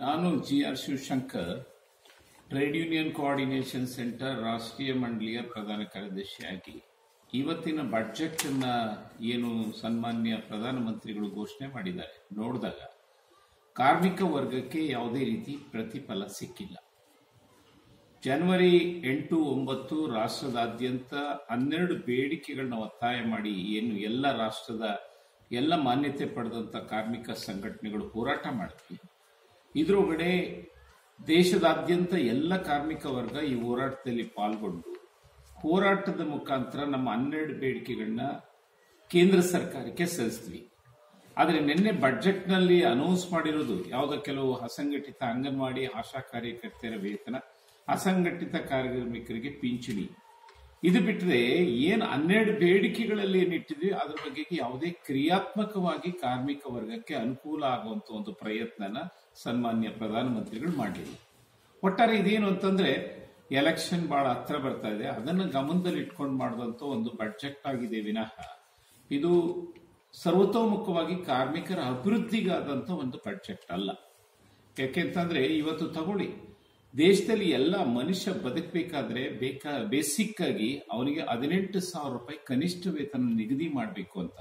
ನಾನು G R Shivashankar trade union coordination centre ರಾಷ್ಟ್ರೀಯ ಮಂಡಳಿಯ ಪ್ರಧಾನ ಕಾರ್ಯದರ್ಶಿಯಾಗಿ ಇವತ್ತಿನ ಬಡ್ಜೆಟ್ ಅನ್ನ ಏನು ಸನ್ಮಾನ್ಯ ಪ್ರಧಾನಮಂತ್ರಿಗಳು ಘೋಷಣೆ ಮಾಡಿದ್ದಾರೆ ನೋಡಿದಾಗ ಕಾರ್ಮಿಕ ವರ್ಗಕ್ಕೆ ಯಾವುದೇ ರೀತಿ ಪ್ರತಿಫಲ ಸಿಕ್ಕಿಲ್ಲ ಜನವರಿ ಎಂಟು ಒಂಬತ್ತು ರಾಷ್ಟ್ರದಾದ್ಯಂತ ಹನ್ನೆರಡು ಬೇಡಿಕೆಗಳನ್ನ ಒತ್ತಾಯ ಮಾಡಿ ಏನು ಎಲ್ಲ ರಾಷ್ಟ್ರದ ಎಲ್ಲ ಮಾನ್ಯತೆ ಪಡೆದಂತ ಕಾರ್ಮಿಕ ಸಂಘಟನೆಗಳು ಹೋರಾಟ ಮಾಡಿದ್ವಿ ಇದರೊಳಗಡೆ ದೇಶದಾದ್ಯಂತ ಎಲ್ಲ ಕಾರ್ಮಿಕ ವರ್ಗ ಈ ಹೋರಾಟದಲ್ಲಿ ಪಾಲ್ಗೊಂಡು ಹೋರಾಟದ ಮುಖಾಂತರ ನಮ್ಮ ಹನ್ನೆರಡು ಬೇಡಿಕೆಗಳನ್ನ ಕೇಂದ್ರ ಸರ್ಕಾರಕ್ಕೆ ಸಲ್ಲಿಸಿದ್ವಿ ಆದರೆ ನಿನ್ನೆ ಬಡ್ಜೆಟ್ನಲ್ಲಿ ಅನೌನ್ಸ್ ಮಾಡಿರೋದು ಯಾವುದೋ ಕೆಲವು ಅಸಂಘಟಿತ ಅಂಗನವಾಡಿ ಆಶಾ ಕಾರ್ಯಕರ್ತೆಯರ ವೇತನ ಅಸಂಘಟಿತ ಕಾರ್ಮಿಕರಿಗೆ ಪಿಂಚಣಿ ಇದು ಬಿಟ್ಟರೆ ಏನು ಹನ್ನೆರಡು ಬೇಡಿಕೆಗಳಲ್ಲಿ ಏನಿಟ್ಟಿದ್ವಿ ಅದ್ರ ಬಗ್ಗೆ ಯಾವುದೇ ಕ್ರಿಯಾತ್ಮಕವಾಗಿ ಕಾರ್ಮಿಕ ವರ್ಗಕ್ಕೆ ಅನುಕೂಲ ಆಗುವಂತ ಒಂದು ಪ್ರಯತ್ನನ ಸನ್ಮಾನ್ಯ ಪ್ರಧಾನಮಂತ್ರಿಗಳು ಮಾಡಲಿಲ್ಲ ಒಟ್ಟಾರೆ ಇದೇನು ಅಂತಂದ್ರೆ ಎಲೆಕ್ಷನ್ ಬಹಳ ಹತ್ರ ಬರ್ತಾ ಇದೆ ಅದನ್ನು ಗಮನದಲ್ಲಿ ಇಟ್ಕೊಂಡು ಮಾಡಿದಂತ ಒಂದು ಬಡ್ಜೆಟ್ ಆಗಿದೆ ವಿನಃ ಇದು ಸರ್ವತೋಮುಖವಾಗಿ ಕಾರ್ಮಿಕರ ಅಭಿವೃದ್ಧಿಗಾದಂತ ಒಂದು ಬಡ್ಜೆಟ್ ಅಲ್ಲ ಯಾಕೆಂತಂದ್ರೆ ಇವತ್ತು ತಗೊಳ್ಳಿ ದೇಶದಲ್ಲಿ ಎಲ್ಲ ಮನುಷ್ಯ ಬದುಕಬೇಕಾದ್ರೆ ಬೇಕಾ ಬೇಸಿಕ್ ಆಗಿ ಅವನಿಗೆ ಹದಿನೆಂಟು ಸಾವಿರ ರೂಪಾಯಿ ಕನಿಷ್ಠ ವೇತನ ನಿಗದಿ ಮಾಡಬೇಕು ಅಂತ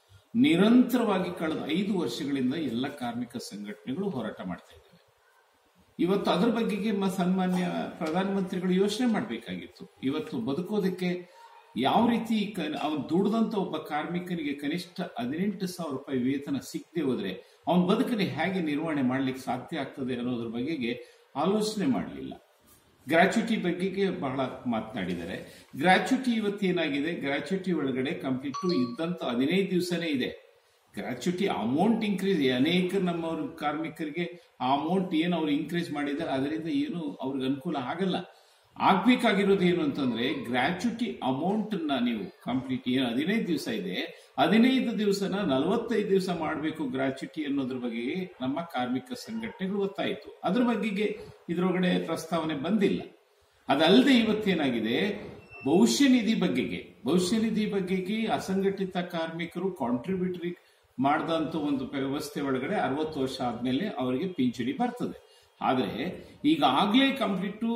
ನಿರಂತರವಾಗಿ ಕಳೆದ ಐದು ವರ್ಷಗಳಿಂದ ಎಲ್ಲ ಕಾರ್ಮಿಕ ಸಂಘಟನೆಗಳು ಹೋರಾಟ ಮಾಡ್ತಾ ಇದ್ದಾವೆ ಇವತ್ತು ಅದ್ರ ಬಗ್ಗೆಗೆ ಮ- ಸನ್ಮಾನ್ಯ ಪ್ರಧಾನಮಂತ್ರಿಗಳು ಯೋಚನೆ ಮಾಡಬೇಕಾಗಿತ್ತು ಇವತ್ತು ಬದುಕೋದಕ್ಕೆ ಯಾವ ರೀತಿ ಅವನು ದುಡ್ದಂತ ಒಬ್ಬ ಕಾರ್ಮಿಕನಿಗೆ ಕನಿಷ್ಠ ಹದಿನೆಂಟು ಸಾವಿರ ರೂಪಾಯಿ ವೇತನ ಸಿಗದೆ ಹೋದ್ರೆ ಅವನ ಬದುಕನ್ನು ಹೇಗೆ ನಿರ್ವಹಣೆ ಮಾಡ್ಲಿಕ್ಕೆ ಸಾಧ್ಯ ಆಗ್ತದೆ ಅನ್ನೋದ್ರ ಬಗೆಗೆ ಆಲೋಚನೆ ಮಾಡಲಿಲ್ಲ ಗ್ರಾಚ್ಯುಟಿ ಬಗ್ಗೆಗೆ ಬಹಳ ಮಾತನಾಡಿದ್ದಾರೆ ಗ್ರಾಚ್ಯುಟಿ ಇವತ್ತೇನಾಗಿದೆ ಗ್ರಾಚ್ಯುಟಿ ಒಳಗಡೆ ಕಂಪ್ಲೀಟ್ ಇದ್ದಂತ ಹದಿನೈದು ದಿವಸನೇ ಇದೆ ಗ್ರಾಚ್ಯುಟಿ ಅಮೌಂಟ್ ಇನ್ಕ್ರೀಸ್ ಅನೇಕ ನಮ್ಮ ಕಾರ್ಮಿಕರಿಗೆ ಆ ಅಮೌಂಟ್ ಏನು ಅವ್ರು ಇನ್ಕ್ರೀಸ್ ಮಾಡಿದ್ದಾರೆ ಅದರಿಂದ ಏನು ಅವ್ರಿಗೆ ಅನುಕೂಲ ಆಗಲ್ಲ ಆಗ್ಬೇಕಾಗಿರೋದು ಏನು ಅಂತಂದ್ರೆ ಗ್ರಾಚ್ಯುಟಿ ಅಮೌಂಟ್ ನ ನೀವು ಕಂಪ್ಲೀಟ್ ಏನು ಹದಿನೈದು ದಿವಸ ಇದೆ ಹದಿನೈದು ದಿವಸನ ನಲವತ್ತೈದು ದಿವಸ ಮಾಡಬೇಕು ಗ್ರಾಚ್ಯುಟಿ ಅನ್ನೋದ್ರ ಬಗ್ಗೆ ನಮ್ಮ ಕಾರ್ಮಿಕ ಸಂಘಟನೆಗಳು ಒತ್ತಾಯಿತು ಅದ್ರ ಬಗೆಗೆ ಇದ್ರೊಳಗಡೆ ಪ್ರಸ್ತಾವನೆ ಬಂದಿಲ್ಲ ಅದಲ್ಲದೆ ಇವತ್ತೇನಾಗಿದೆ ಭವಿಷ್ಯ ನಿಧಿ ಬಗ್ಗೆಗೆ ಭವಿಷ್ಯ ನಿಧಿ ಬಗ್ಗೆಗೆ ಅಸಂಘಟಿತ ಕಾರ್ಮಿಕರು ಕಾಂಟ್ರಿಬ್ಯೂಟರಿ ಮಾಡಿದಂತ ಒಂದು ವ್ಯವಸ್ಥೆ ಒಳಗಡೆ ಅರವತ್ತು ವರ್ಷ ಆದ್ಮೇಲೆ ಅವರಿಗೆ ಪಿಂಚಣಿ ಬರ್ತದೆ ಆದ್ರೆ ಈಗಾಗಲೇ ಕಂಪ್ಲೀಟು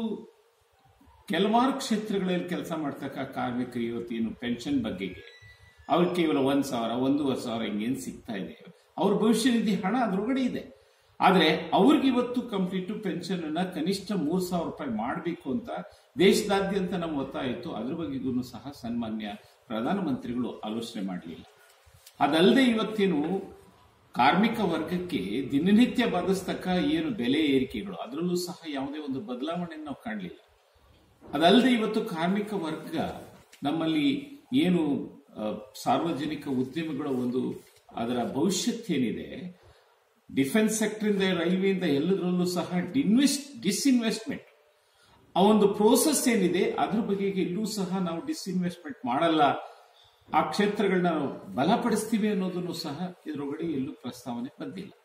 ಕೆಲವಾರು ಕ್ಷೇತ್ರಗಳಲ್ಲಿ ಕೆಲಸ ಮಾಡ್ತಕ್ಕ ಕಾರ್ಮಿಕರು ಇವತ್ತೇನು ಪೆನ್ಷನ್ ಬಗ್ಗೆಗೆ ಅವ್ರಿಗೆ ಕೇವಲ ಒಂದ್ ಸಾವಿರ ಒಂದೂವರೆ ಸಾವಿರ ಹಿಂಗೇನು ಸಿಗ್ತಾ ಇದೆ ಅವ್ರ ಭವಿಷ್ಯ ನಿಧಿ ಹಣ ಅದ್ರೊಳಗಡೆ ಇದೆ ಆದ್ರೆ ಅವ್ರಿಗೆ ಇವತ್ತು ಕಂಪ್ಲೀಟ್ ಪೆನ್ಷನ್ ಅನ್ನ ಕನಿಷ್ಠ ಮೂರ್ ಸಾವಿರ ರೂಪಾಯಿ ಮಾಡಬೇಕು ಅಂತ ದೇಶದಾದ್ಯಂತ ನಮ್ಮ ಒತ್ತಾಯ ಇತ್ತು ಅದ್ರ ಬಗ್ಗೆಗೂ ಸಹ ಸನ್ಮಾನ್ಯ ಪ್ರಧಾನಮಂತ್ರಿಗಳು ಆಲೋಚನೆ ಮಾಡಲಿಲ್ಲ ಅದಲ್ಲದೆ ಇವತ್ತೇನು ಕಾರ್ಮಿಕ ವರ್ಗಕ್ಕೆ ದಿನನಿತ್ಯ ಬಾಧಿಸ್ತಕ್ಕ ಏನು ಬೆಲೆ ಏರಿಕೆಗಳು ಅದರಲ್ಲೂ ಸಹ ಯಾವುದೇ ಒಂದು ಬದಲಾವಣೆಯನ್ನು ನಾವು ಕಾಣಲಿಲ್ಲ ಅದಲ್ಲದೆ ಇವತ್ತು ಕಾರ್ಮಿಕ ವರ್ಗ ನಮ್ಮಲ್ಲಿ ಏನು ಆ, ಸಾರ್ವಜನಿಕ ಉದ್ಯಮಗಳ ಒಂದು ಅದರ ಭವಿಷ್ಯತ್ ಏನಿದೆ ಡಿಫೆನ್ಸ್ ಸೆಕ್ಟರ್ ಇಂದ ರೈಲ್ವೆಯಿಂದ ಎಲ್ಲದರಲ್ಲೂ ಸಹ ಡಿನ್ವೆಸ್ಟ್ ಡಿಸ್ಇನ್ವೆಸ್ಟ್ಮೆಂಟ್ ಆ ಒಂದು ಪ್ರೋಸೆಸ್ ಏನಿದೆ ಅದ್ರ ಬಗೆಗೆ ಇಲ್ಲೂ ಸಹ ನಾವು ಡಿಸ್ಇನ್ವೆಸ್ಟ್ಮೆಂಟ್ ಮಾಡಲ್ಲ ಆ ಕ್ಷೇತ್ರಗಳನ್ನ ನಾವು ಬಲಪಡಿಸ್ತೀವಿ ಅನ್ನೋದನ್ನು ಸಹ ಇದರೊಳಗಡೆ ಎಲ್ಲೂ ಪ್ರಸ್ತಾವನೆ ಬಂದಿಲ್ಲ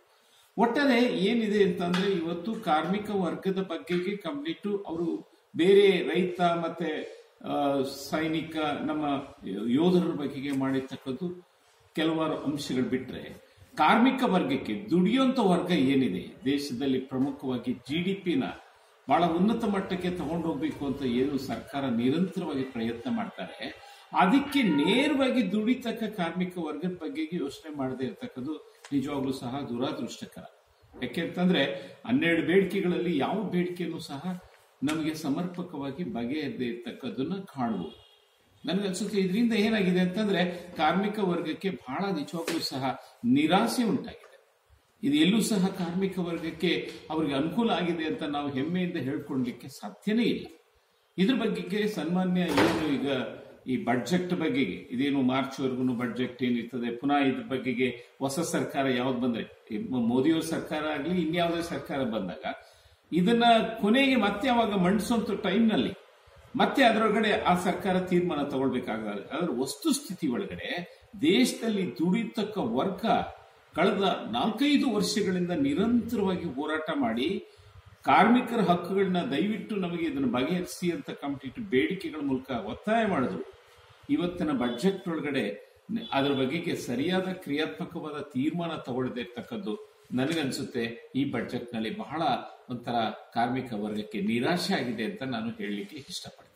ಒಟ್ಟಾರೆ ಏನಿದೆ ಅಂತಂದ್ರೆ ಇವತ್ತು ಕಾರ್ಮಿಕ ವರ್ಗದ ಬಗ್ಗೆಗೆ ಕಂಪ್ಲೀಟು ಅವರು ಬೇರೆ ರೈತ ಮತ್ತೆ ಆ, ಸೈನಿಕ ನಮ್ಮ ಯೋಧರ ಬಗೆಗೆ ಮಾಡಿರ್ತಕ್ಕದ್ದು ಕೆಲವಾರು ಅಂಶಗಳು ಬಿಟ್ರೆ ಕಾರ್ಮಿಕ ವರ್ಗಕ್ಕೆ ದುಡಿಯುವಂತ ವರ್ಗ ಏನಿದೆ ದೇಶದಲ್ಲಿ ಪ್ರಮುಖವಾಗಿ ಜಿ ಡಿ ಪಿನ ಬಹಳ ಉನ್ನತ ಮಟ್ಟಕ್ಕೆ ತಗೊಂಡೋಗ್ಬೇಕು ಅಂತ ಏನು ಸರ್ಕಾರ ನಿರಂತರವಾಗಿ ಪ್ರಯತ್ನ ಮಾಡ್ತಾರೆ ಅದಕ್ಕೆ ನೇರವಾಗಿ ದುಡಿತಕ್ಕ ಕಾರ್ಮಿಕ ವರ್ಗದ ಬಗ್ಗೆಗೆ ಯೋಚನೆ ಮಾಡದೇ ಇರ್ತಕ್ಕದ್ದು ನಿಜವಾಗ್ಲೂ ಸಹ ದುರಾದೃಷ್ಟಕರ ಯಾಕೆಂತಂದ್ರೆ ಹನ್ನೆರಡು ಬೇಡಿಕೆಗಳಲ್ಲಿ ಯಾವ ಬೇಡಿಕೆಯನ್ನು ಸಹ ನಮಗೆ ಸಮರ್ಪಕವಾಗಿ ಬಗೆಹರದೇ ಇರ್ತಕ್ಕದ್ದನ್ನ ಕಾಣಬಹುದು ನನಗನ್ಸುತ್ತೆ ಇದರಿಂದ ಏನಾಗಿದೆ ಅಂತಂದ್ರೆ ಕಾರ್ಮಿಕ ವರ್ಗಕ್ಕೆ ಬಹಳ ನಿಜವಾಗ್ಲೂ ಸಹ ನಿರಾಸೆ ಉಂಟಾಗಿದೆ ಇದು ಎಲ್ಲೂ ಸಹ ಕಾರ್ಮಿಕ ವರ್ಗಕ್ಕೆ ಅವರಿಗೆ ಅನುಕೂಲ ಆಗಿದೆ ಅಂತ ನಾವು ಹೆಮ್ಮೆಯಿಂದ ಹೇಳ್ಕೊಳ್ಲಿಕ್ಕೆ ಸಾಧ್ಯನೇ ಇಲ್ಲ ಇದ್ರ ಬಗ್ಗೆಗೆ ಸನ್ಮಾನ್ಯ ಏನು ಈಗ ಈ ಬಡ್ಜೆಟ್ ಬಗ್ಗೆಗೆ ಇದೇನು ಮಾರ್ಚ್ ವರ್ಗು ಬಡ್ಜೆಟ್ ಏನಿರ್ತದೆ ಪುನಃ ಇದ್ರ ಬಗ್ಗೆಗೆ ಹೊಸ ಸರ್ಕಾರ ಯಾವ್ದು ಬಂದ್ರೆ ಈ ಮೋದಿಯವ್ರ ಸರ್ಕಾರ ಆಗ್ಲಿ ಇನ್ಯಾವುದೇ ಸರ್ಕಾರ ಬಂದಾಗ ಇದನ್ನ ಕೊನೆಗೆ ಮತ್ತೆ ಅವಾಗ ಮಂಡಿಸುವಂತ ಟೈಮ್ನಲ್ಲಿ ಮತ್ತೆ ಅದರೊಳಗಡೆ ಆ ಸರ್ಕಾರ ತೀರ್ಮಾನ ತಗೊಳ್ಬೇಕಾಗುತ್ತೆ ಅದರ ವಸ್ತುಸ್ಥಿತಿ ಒಳಗಡೆ ದೇಶದಲ್ಲಿ ದುಡಿತಕ್ಕ ವರ್ಗ ಕಳೆದ ನಾಲ್ಕೈದು ವರ್ಷಗಳಿಂದ ನಿರಂತರವಾಗಿ ಹೋರಾಟ ಮಾಡಿ ಕಾರ್ಮಿಕರ ಹಕ್ಕುಗಳನ್ನ ದಯವಿಟ್ಟು ನಮಗೆ ಇದನ್ನು ಬಗೆಹರಿಸಿ ಅಂತ ಕಂಪ್ಲೀಟ್ ಬೇಡಿಕೆಗಳ ಮೂಲಕ ಒತ್ತಾಯ ಮಾಡಿದ್ರು ಇವತ್ತಿನ ಬಜೆಟ್ ಒಳಗಡೆ ನ- ಅದರ ಬಗೆಗೆ ಸರಿಯಾದ ಕ್ರಿಯಾತ್ಮಕವಾದ ತೀರ್ಮಾನ ತಗೊಳ್ಳದೇ ಇರ್ತಕ್ಕದ್ದು ನನಗನ್ಸುತ್ತೆ ಈ ಬಡ್ಜೆಟ್ನಲ್ಲಿ ಬಹಳ ಒಂಥರ ಕಾರ್ಮಿಕ ವರ್ಗಕ್ಕೆ ನಿರಾಶೆ ಆಗಿದೆ ಅಂತ ನಾನು ಹೇಳಲಿಕ್ಕೆ ಇಷ್ಟಪಡ್ತೀನಿ